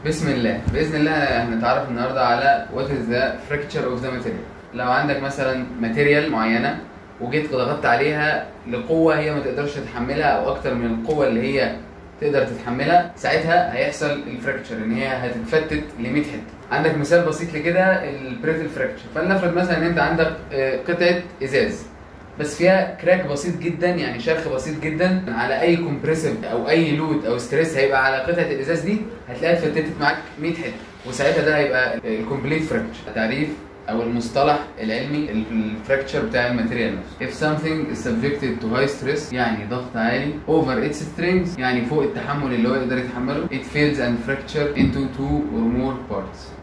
بسم الله باذن الله هنتعرف النهارده على وات از ذا fracture اوف ذا ماتيريال لو عندك مثلا ماتيريال معينه وجيت ضغطت عليها لقوه هي ما تقدرش تتحملها او اكتر من القوه اللي هي تقدر تتحملها ساعتها هيحصل الفراكتشر ان هي هتتفتت ل 100 حته عندك مثال بسيط لكده البريتل فراكتشر فلنفرض مثلا ان انت عندك آه، قطعه ازاز بس فيها كراك بسيط جدا يعني شرخ بسيط جدا على اي كومبريسيف او اي لود او ستريس هيبقى على قطعه الازاز دي هتلاقيها اتفتتت معاك 100 حته وساعتها ده هيبقى الكومبليت فراكتشر تعريف او المصطلح العلمي الفراكتشر بتاع الماتيريال نفسه if something is subjected to high stress يعني ضغط عالي over its strength يعني فوق التحمل اللي هو يقدر يتحمله it fails and fracture into two or more parts